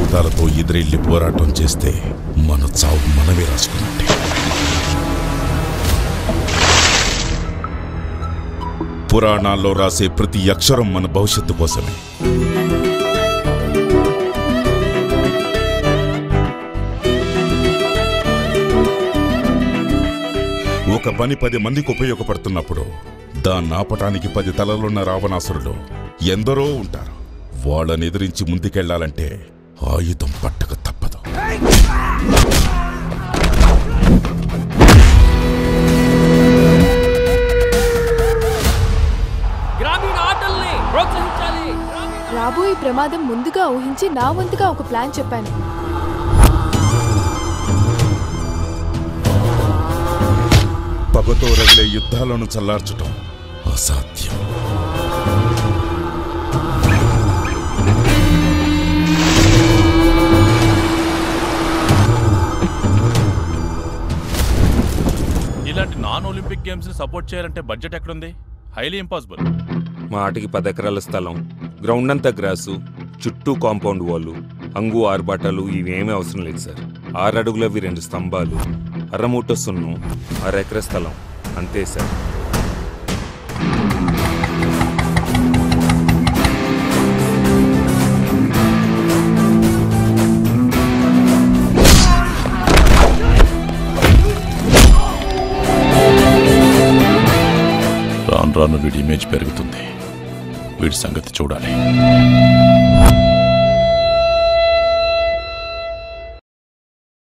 భూతాలతో ఎదురెళ్ళి పోరాటం చేస్తే మన చావు మనమే రాసుకున్నట్టే పురాణాల్లో రాసే ప్రతి అక్షరం మన భవిష్యత్తు కోసమే ఒక పని పది మందికి ఉపయోగపడుతున్నప్పుడు దాన్ని ఆపటానికి పది తలలున్న రావణాసురులు ఎందరో ఉంటారు వాళ్ళని ఎదిరించి ముందుకెళ్లాలంటే ఆయుధం పట్టక తప్పదు గ్రామీణ ఆటల్ని ప్రోత్సహించాలి రాబోయే ప్రమాదం ముందుగా ఊహించి నా వంతుగా ఒక ప్లాన్ చెప్పాను పగతో రగిలే యుద్ధాలను చల్లార్చటం అసాధ్యం ఇలాంటి నాన్ ఒలింపిక్ గేమ్స్ ని సపోర్ట్ చేయాలంటే బడ్జెట్ ఎక్కడుంది హైలీ ఇంపాసిబుల్ మా ఆటకి పది ఎకరాల స్థలం గ్రౌండ్ అంతా గ్రాసు చుట్టూ కాంపౌండ్ వాళ్ళు అంగు ఆర్బాటాలు ఇవేమీ అవసరం లేదు సార్ ఆరు అడుగులవి రెండు స్తంభాలు అరమూట సున్నం అరెకర స్థలం అంతే సార్ రాను రాను వీడి ఇమేజ్ పెరుగుతుంది వీడి సంగతి చూడాలి